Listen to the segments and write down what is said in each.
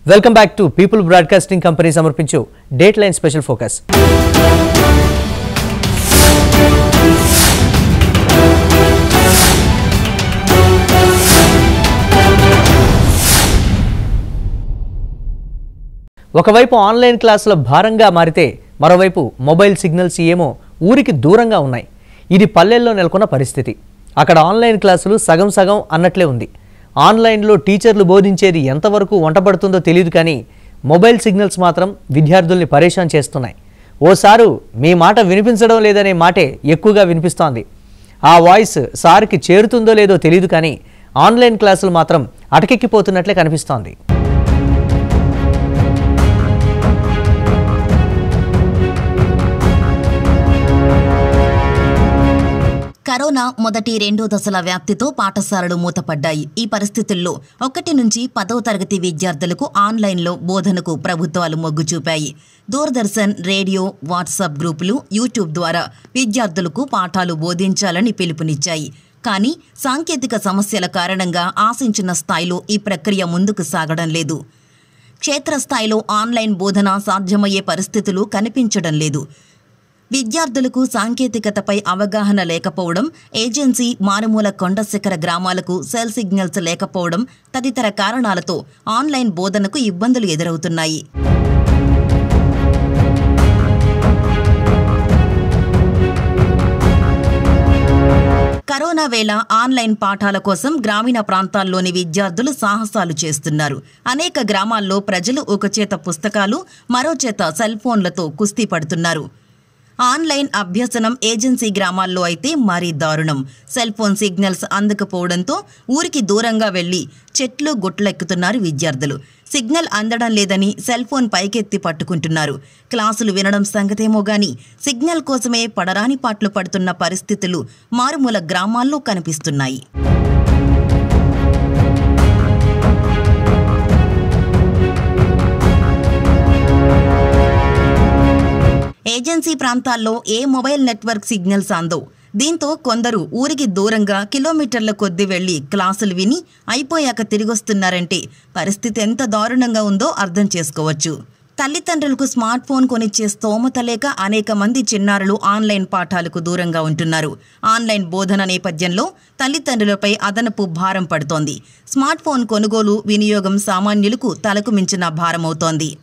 welcome back to people broadcasting company సమర్పించు date line special focus ఒకవైపు online క్లాసుల భారంగా మారితే మరోవైపు మొబైల్ సిగ్నల్స్ ఏమో ఊరికి దూరంగా ఉన్నాయి ఇది పల్లెల్లో నెలకొన్న పరిస్థితి అక్కడ ఆన్లైన్ క్లాసులు సగం సగం అన్నట్లే ఉంది ఆన్లైన్లో టీచర్లు బోధించేది ఎంతవరకు వంటపడుతుందో తెలియదు కానీ మొబైల్ సిగ్నల్స్ మాత్రం విద్యార్థుల్ని పరేషాన్ చేస్తున్నాయి ఓసారు మీ మాట వినిపించడం లేదనే మాటే ఎక్కువగా వినిపిస్తోంది ఆ వాయిస్ సార్కి చేరుతుందో లేదో తెలియదు కానీ ఆన్లైన్ క్లాసులు మాత్రం అటకెక్కిపోతున్నట్లే కనిపిస్తోంది కరోనా మొదటి రెండో దశల వ్యాప్తితో పాఠశాలలు మూతపడ్డాయి ఈ పరిస్థితుల్లో ఒకటి నుంచి పదవ తరగతి విద్యార్థులకు ఆన్లైన్లో బోధనకు ప్రభుత్వాలు మొగ్గు చూపాయి దూరదర్శన్ రేడియో వాట్సాప్ గ్రూపులు యూట్యూబ్ ద్వారా విద్యార్థులకు పాఠాలు బోధించాలని పిలుపునిచ్చాయి కానీ సాంకేతిక సమస్యల కారణంగా ఆశించిన స్థాయిలో ఈ ప్రక్రియ ముందుకు సాగడం లేదు క్షేత్రస్థాయిలో ఆన్లైన్ బోధన సాధ్యమయ్యే పరిస్థితులు కనిపించడం లేదు విద్యార్థులకు సాంకేతికతపై అవగాహన లేకపోవడం ఏజెన్సీ మారుమూల కొండ శిఖర గ్రామాలకు సెల్ సిగ్నల్స్ లేకపోవడం తదితర కారణాలతో ఆన్లైన్ బోధనకు ఇబ్బందులు ఎదురవుతున్నాయి కరోనా వేళ ఆన్లైన్ పాఠాల కోసం గ్రామీణ ప్రాంతాల్లోని విద్యార్థులు సాహసాలు చేస్తున్నారు అనేక గ్రామాల్లో ప్రజలు ఒక చేత పుస్తకాలు మరో చేత సెల్ ఫోన్లతో కుస్తీ పడుతున్నారు ఆన్లైన్ అభ్యసనం ఏజెన్సీ గ్రామాల్లో అయితే మరీ దారుణం సెల్ ఫోన్ సిగ్నల్స్ అందకపోవడంతో ఊరికి దూరంగా వెళ్లి చెట్లు గుట్లెక్కుతున్నారు విద్యార్థులు సిగ్నల్ అందడం లేదని సెల్ ఫోన్ పైకెత్తి పట్టుకుంటున్నారు క్లాసులు వినడం సంగతేమో గాని సిగ్నల్ కోసమే పడరాని పాటలు పడుతున్న పరిస్థితులు మారుమూల గ్రామాల్లో కనిపిస్తున్నాయి ఏజెన్సీ ప్రాంతాల్లో ఏ మొబైల్ నెట్వర్క్ సిగ్నల్స్ అందో దీంతో కొందరు ఊరికి దూరంగా కిలోమీటర్ల కొద్ది వెళ్లి క్లాసులు విని అయిపోయాక తిరిగొస్తున్నారంటే పరిస్థితి ఎంత దారుణంగా ఉందో అర్థం చేసుకోవచ్చు తల్లిదండ్రులకు స్మార్ట్ ఫోన్ కొనిచ్చే స్తోమత లేక అనేక మంది చిన్నారులు ఆన్లైన్ పాఠాలకు దూరంగా ఉంటున్నారు ఆన్లైన్ బోధన నేపథ్యంలో తల్లిదండ్రులపై అదనపు భారం పడుతోంది స్మార్ట్ ఫోన్ కొనుగోలు వినియోగం సామాన్యులకు తలకు మించిన భారమవుతోంది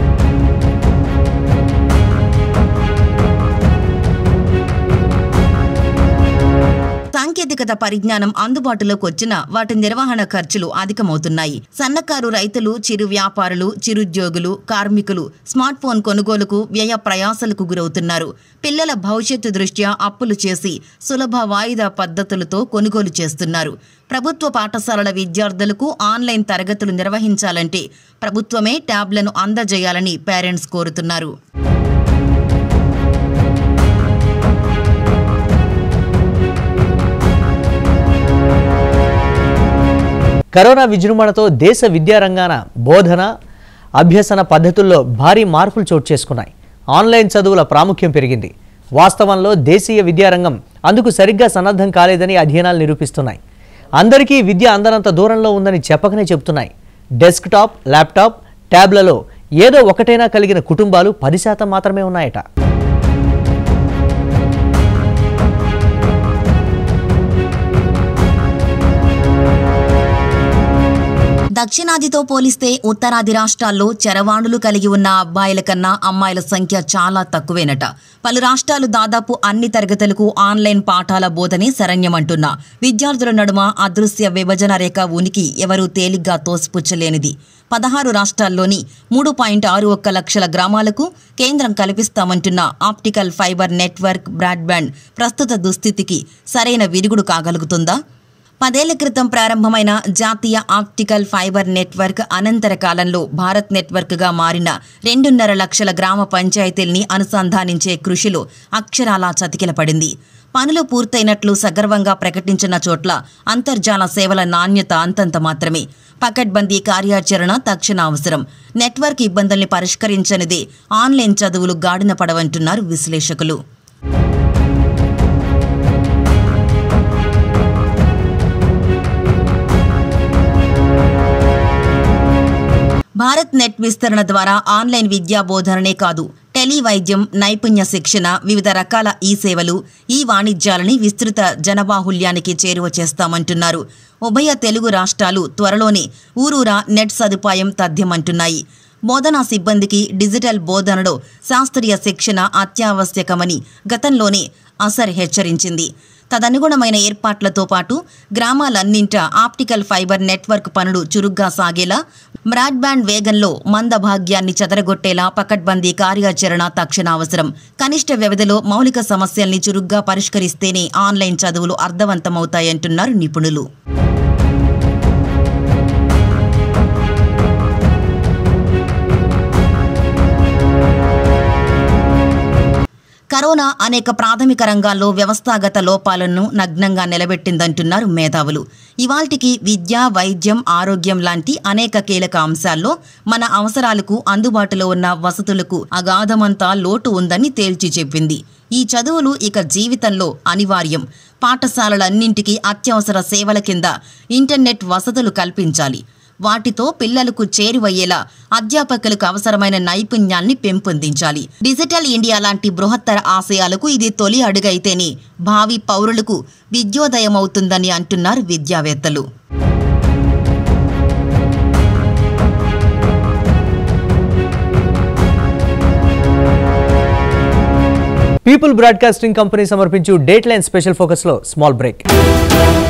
సాంకేతికత పరిజ్ఞానం అందుబాటులోకి వచ్చినా వాటి నిర్వహణ ఖర్చులు అధికమవుతున్నాయి సన్నకారు రైతులు చిరు వ్యాపారులు చిరుద్యోగులు కార్మికులు స్మార్ట్ ఫోన్ కొనుగోలుకు వ్యయ ప్రయాసలకు గురవుతున్నారు పిల్లల భవిష్యత్తు దృష్ట్యా అప్పులు చేసి సులభ వాయిదా పద్ధతులతో కొనుగోలు చేస్తున్నారు ప్రభుత్వ పాఠశాలల విద్యార్థులకు ఆన్లైన్ తరగతులు నిర్వహించాలంటే ప్రభుత్వమే ట్యాబ్లను అందజేయాలని పేరెంట్స్ కోరుతున్నారు కరోనా విజృంభణతో దేశ విద్యారంగాన బోధన అభ్యసన పద్ధతుల్లో భారీ మార్పులు చోటు చేసుకున్నాయి ఆన్లైన్ చదువుల ప్రాముఖ్యం పెరిగింది వాస్తవంలో దేశీయ విద్యారంగం అందుకు సరిగ్గా సన్నద్ధం కాలేదని అధ్యయనాలు నిరూపిస్తున్నాయి అందరికీ విద్య అందనంత దూరంలో ఉందని చెప్పకనే చెబుతున్నాయి డెస్క్టాప్ ల్యాప్టాప్ ట్యాబ్లలో ఏదో ఒకటైనా కలిగిన కుటుంబాలు పది శాతం మాత్రమే ఉన్నాయట దక్షిణాదితో పోలిస్తే ఉత్తరాది రాష్ట్రాల్లో చరవాణులు కలిగి ఉన్న అబ్బాయిల కన్నా అమ్మాయిల సంఖ్య చాలా తక్కువేనట పలు రాష్ట్రాలు దాదాపు అన్ని తరగతులకు ఆన్లైన్ పాఠాల బోధనే శరణ్యమంటున్నా విద్యార్థుల నడుమ అదృశ్య విభజన రేఖ ఉనికి ఎవరూ తేలిగ్గా తోసిపుచ్చలేనిది పదహారు రాష్ట్రాల్లోని మూడు పాయింట్ ఆరు ఒక్క లక్షల గ్రామాలకు కేంద్రం కల్పిస్తామంటున్న ఆప్టికల్ ఫైబర్ నెట్వర్క్ బ్రాడ్బ్యాండ్ ప్రస్తుత దుస్థితికి సరైన విరుగుడు కాగలుగుతుందా పదేళ్ల క్రితం ప్రారంభమైన జాతీయ ఆప్టికల్ ఫైబర్ నెట్వర్క్ అనంతర కాలంలో భారత్ నెట్వర్క్గా మారిన రెండున్నర లక్షల గ్రామ పంచాయతీల్ని అనుసంధానించే కృషిలో అక్షరాలా చతికిలపడింది పనులు పూర్తయినట్లు సగర్వంగా ప్రకటించిన చోట్ల అంతర్జాల సేవల నాణ్యత అంతంత మాత్రమే పకడ్బందీ కార్యాచరణ తక్షణ అవసరం నెట్వర్క్ ఇబ్బందుల్ని పరిష్కరించనిదే ఆన్లైన్ చదువులు గాడిన పడవంటున్నారు విశ్లేషకులు భారత్ నెట్ విస్తరణ ద్వారా ఆన్లైన్ విద్యా బోధననే కాదు టెలి వైద్యం నైపుణ్య శిక్షణ వివిధ రకాల ఈ సేవలు ఈ వాణిజ్యాలని విస్తృత జనబాహుల్యానికి చేరువ చేస్తామంటున్నారు ఉభయ తెలుగు రాష్ట్రాలు త్వరలోనే ఊరూరా నెట్ సదుపాయం తథ్యమంటున్నాయి బోధనా సిబ్బందికి డిజిటల్ బోధనలో శాస్త్రీయ శిక్షణ అత్యావశ్యకమని గతంలోనే అసర్ హెచ్చరించింది తదనుగుణమైన ఏర్పాట్లతో పాటు గ్రామాలన్నింట ఆప్టికల్ ఫైబర్ నెట్వర్క్ పనులు చురుగ్గా సాగేలా బ్రాడ్బ్యాండ్ వేగంలో మందభాగ్యాన్ని చెదరగొట్టేలా పకడ్బందీ కార్యాచరణ తక్షణ అవసరం కనిష్ట వ్యవధిలో మౌలిక సమస్యల్ని చురుగ్గా పరిష్కరిస్తేనే ఆన్లైన్ చదువులు అర్థవంతమవుతాయంటున్నారు నిపుణులు కరోనా అనేక ప్రాథమిక రంగాల్లో వ్యవస్థాగత లోపాలను నగ్నంగా నిలబెట్టిందంటున్నారు మేధావులు ఇవాల్టికి విద్య వైద్యం ఆరోగ్యం లాంటి అనేక కీలక అంశాల్లో మన అవసరాలకు అందుబాటులో ఉన్న వసతులకు అగాధమంతా లోటు ఉందని తేల్చి చెప్పింది ఈ చదువులు ఇక జీవితంలో అనివార్యం పాఠశాలలన్నింటికీ అత్యవసర సేవల కింద ఇంటర్నెట్ వసతులు కల్పించాలి వాటితో పిల్లలకు చేరువయ్యేలా అధ్యాపకులకు అవసరమైన నైపుణ్యాన్ని పెంపొందించాలి డిజిటల్ ఇండియా లాంటి బృహత్తర ఆశయాలకు ఇది తొలి అడుగైతేనే భావి పౌరులకు విద్యోదయమవుతుందని అంటున్నారు విద్యావేత్తలు పీపుల్ బ్రాడ్కాస్టింగ్ కంపెనీ సమర్పించు డేట్ లైన్ స్పెషల్ ఫోకస్లో స్మాల్ బ్రేక్